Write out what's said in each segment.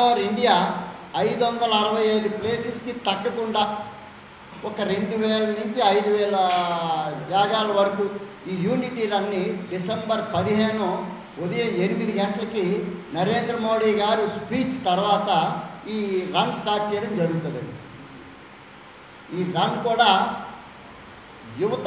Over India ఐదు వందల అరవై ఐదు ప్లేసెస్కి తగ్గకుండా ఒక రెండు వేల నుంచి ఐదు వేల జాగాల వరకు ఈ యూనిటీ రన్ని డిసెంబర్ పదిహేను ఉదయం ఎనిమిది గంటలకి నరేంద్ర మోడీ గారు స్పీచ్ తర్వాత ఈ రన్ స్టార్ట్ చేయడం జరుగుతుందండి ఈ రన్ కూడా యువత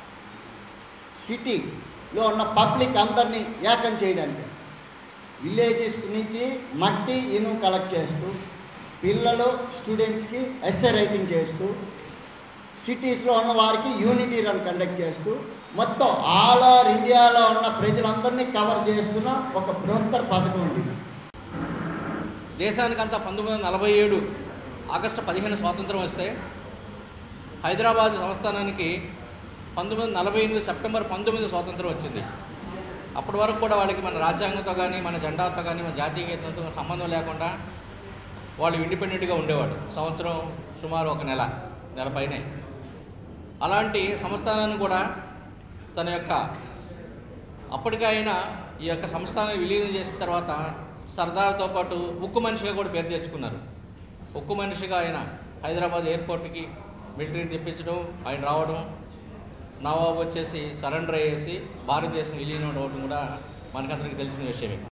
సిటీలో ఉన్న పబ్లిక్ అందరినీ ఏకం చేయడానికి విలేజెస్ నుంచి మట్టి ఇనుము కలెక్ట్ చేస్తూ పిల్లలు స్టూడెంట్స్కి ఎస్ఏ రైటింగ్ చేస్తూ సిటీస్లో ఉన్న వారికి యూనిటీ రన్ కండక్ట్ చేస్తూ మొత్తం ఆల్ ఓవర్ ఇండియాలో ఉన్న ప్రజలందరినీ కవర్ చేస్తున్న ఒక బృహత్తర పథకం అండి ఇది. దేశానికంతా పంతొమ్మిది వందల నలభై ఏడు ఆగస్టు పదిహేను స్వాతంత్రం వస్తే హైదరాబాద్ సంస్థానానికి పంతొమ్మిది వందల నలభై ఎనిమిది సెప్టెంబర్ పంతొమ్మిది స్వాతంత్రం వచ్చింది అప్పటి వరకు కూడా వాళ్ళకి మన రాజ్యాంగంతో కానీ మన జెండాతో కానీ మన జాతీయ గీతంతో సంబంధం లేకుండా వాళ్ళు ఇండిపెండెంట్గా ఉండేవాడు సంవత్సరం సుమారు ఒక నెల నెల పైనే అలాంటి సంస్థానాన్ని కూడా తన యొక్క అప్పటికైనా ఈ యొక్క సంస్థానాన్ని విలీనం చేసిన తర్వాత సర్దార్తో పాటు ఉక్కు మనిషిగా కూడా పేరు తెచ్చుకున్నారు ఉక్కు మనిషిగా ఆయన హైదరాబాద్ ఎయిర్పోర్ట్కి మిలిటరీని తెప్పించడం ఆయన రావడం నవాబు వచ్చేసి సరెండర్ అయ్యేసి భారతదేశం విలీనం అవడం కూడా మనకందరికీ తెలిసిన విషయమే